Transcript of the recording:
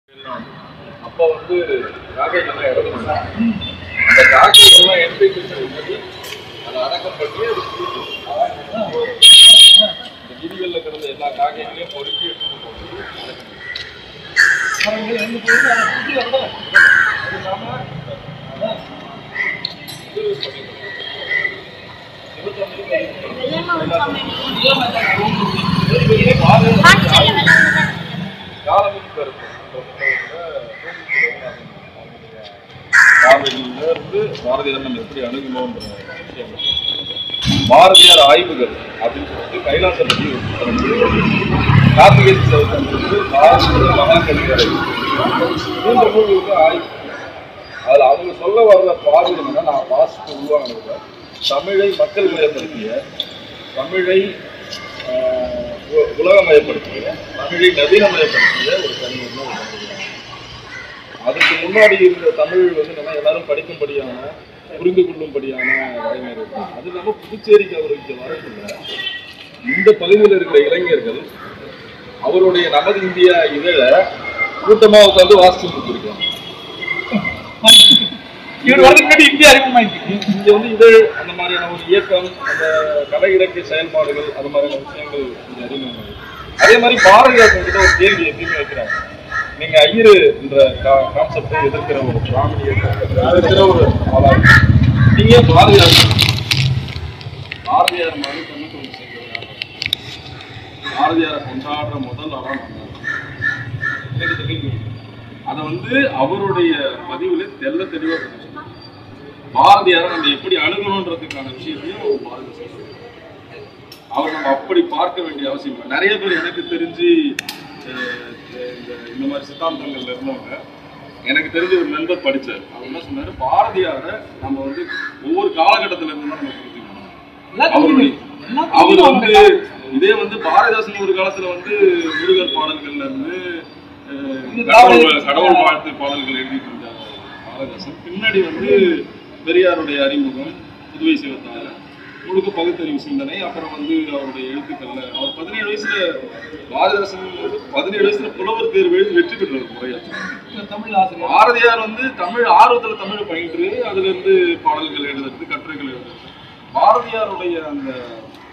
அப்போ வந்து காக்கைகள்லாம் இறந்துருந்தாங்க அந்த காக்கைகள்லாம் என்ட்ரிபியூஷன் பண்ணி அதை அடக்கம் பண்ணி அது கொடுக்கும் இந்த விதிகளில் கிடந்த எல்லா காக்கைகளையும் பொறுக்கி எடுத்துட்டு போய் அடக்கம் காலமின் கருத்து காவிரியில இருந்து பாரதியார் நம்ம எப்படி அணுகணும்ன்ற விஷயம் பாரதியார் ஆய்வுகள் அப்படின்னு சொல்லிட்டு கைலாச பற்றி ஒரு புத்தகம் இருக்கு. கார்த்திகை சதுர்த்தி பாரதிய மகாகவிகளை மூன்று நூல்களுக்கு ஆய்வு அதுல அவங்க சொல்ல வர்ற பார்வை என்னன்னா நான் வாசித்து உருவானதுல தமிழை மக்கள் மயப்படுத்திய தமிழை ஆஹ், உ- உலகமயப்படுத்திய தமிழை நவீனமயப்படுத்திய ஒரு தனி ஒண்ணு ஒரு தமிழ் தான். அதுக்கு முன்னாடி இருந்த தமிழ் வந்து என்னன்னா எல்லாரும் படிக்கும்படியான புரிந்து கொள்ளும்படியான வரைமுறை இருக்கு. அது இல்லாம புதுச்சேரிக்கு அவருக்கு வரக்குள்ள இந்த பகுதியில் இருக்கிற இளைஞர்கள் அவருடைய நமது இந்தியா இதழ கூட்டமா உட்காந்து வாசிச்சு கொடுத்துருக்காங்க இவர் வரதுக்கு முன்னாடி இந்தியா அறிமுகமாயிருக்கு இங்க வந்து இதழ் அந்த மாதிரியான ஒரு இயக்கம் அந்த கலை இலக்கிய செயல்பாடுகள் அது மாதிரியான விஷயங்கள் இங்க அறிமுகமாகுது அதே மாதிரி பாரதிதாசன் கிட்ட ஒரு கேள்வி எப்பயுமே வைக்கிறாங்க நீங்க ஐயரு என்ற கான்செப்டை எதிர்க்கிற ஒரு பிராமணிய எதிர்க்கிற ஒரு ஆளா இருக்கு. நீங்க பாரதிதாசன் பாரதியார் மாதிரி தொண்ணூத்தி செஞ்சவர் பாரதியாரை கொண்டாடுற முதல் அறம் எனக்கு தெரியும் அதை வந்து அவருடைய பதிவுல தெள்ள தெளிவா சொல்லியிருக்காரு. பாரதியாரை நம்ம எப்படி அணுகணுன்றதுக்கான விஷயத்தையும் பாரதியார் சொல்றாரு. அவர் நம்ம அப்படி பார்க்க வேண்டிய அவசியம் இல்லை நிறைய பேர் எனக்கு தெரிஞ்சு அஹ், இந்த இந்த மாதிரி சித்தாந்தங்கள்ல இருந்தவங்க எனக்கு தெரிஞ்ச ஒரு நண்பர் படிச்சார் அவர் என்ன சொன்னாரு பாரதியாரை நம்ம வந்து ஒவ்வொரு காலகட்டத்துல இருந்து தான் நம்ம புரிஞ்சுக்கணும் அவருடைய அவர் வந்து இதே வந்து பாரதிதாசன் ஒரு காலத்துல வந்து முருகர் பாடல்கள்ல இருந்து அஹ், கடவுள் கடவுள் வாழ்த்து பாடல்கள் எழுதிட்டு இருந்தார் பாரதிதாசன் பின்னாடி வந்து பெரியாருடைய அறிமுகம் புதுவை சிவத்தார முழுக்க பகுத்தறிவு சிந்தனை அப்புறம் வந்து அவருடைய எழுத்துக்கள்ல அவர் பதினேழு வயசுல பாரதிதாசன் வந்து பதினேழு வயசுல புலவர் தேர்வு எழுதி வெற்றி பெற்றார் முறையாச்சு தமிழ் ஆசிரியர் பாரதியார் வந்து தமிழ் ஆர்வத்துல தமிழ் பயின்று அதுல இருந்து பாடல்கள் எழுதுறது கட்டுரைகள் எழுதுறது பாரதியாருடைய அந்த